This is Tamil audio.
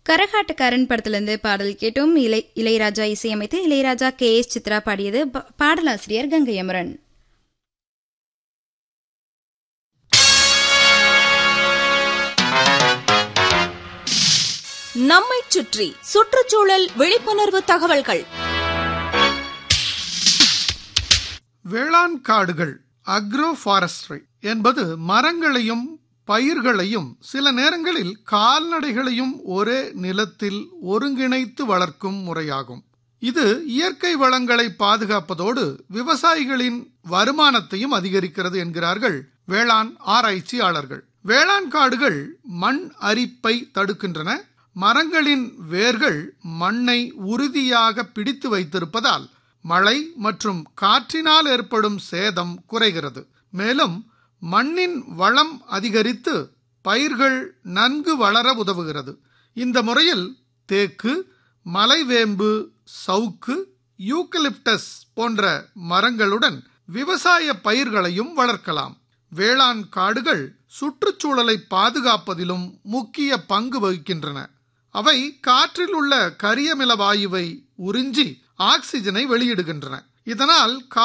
கரகாட்டக்காரன் படத்திலிருந்து பாடல் கேட்டும் இளை இளையராஜா இசையமைத்து இளையராஜா கே எஸ் சித்ரா பாடியது ப- பாடலாசிரியர் கங்கை அமரன் நம்மைச் சுற்றி சுற்றுச்சூழல் விழிப்புணர்வு தகவல்கள் வேளாண் காடுகள் அக்ரோ ஃபாரஸ்ட்ரி என்பது மரங்களையும் பயிர்களையும் சில நேரங்களில் கால்நடைகளையும் ஒரே நிலத்தில் ஒருங்கிணைத்து வளர்க்கும் முறையாகும் இது இயற்கை வளங்களை பாதுகாப்பதோடு விவசாயிகளின் வருமானத்தையும் அதிகரிக்கிறது என்கிறார்கள் வேளாண் ஆராய்ச்சியாளர்கள் வேளாண் காடுகள் மண் அரிப்பை தடுக்கின்றன மரங்களின் வேர்கள் மண்ணை உறுதியாக பிடித்து வைத்திருப்பதால் மழை மற்றும் காற்றினால் ஏற்படும் சேதம் குறைகிறது மேலும் மண்ணின் வளம் அதிகரித்து பயிர்கள் நன்கு வளர உதவுகிறது இந்த முறையில் தேக்கு மலைவேம்பு சவுக்கு யூக்கலிப்டஸ் போன்ற மரங்களுடன் விவசாய பயிர்களையும் வளர்க்கலாம் வேளாண் காடுகள் சுற்றுச்சூழலை பாதுகாப்பதிலும் முக்கிய பங்கு வகிக்கின்றன அவை காற்றில் உள்ள கரியமில வாயுவை உறிஞ்சி ஆக்சிஜனை வெளியிடுகின்றன இதனால்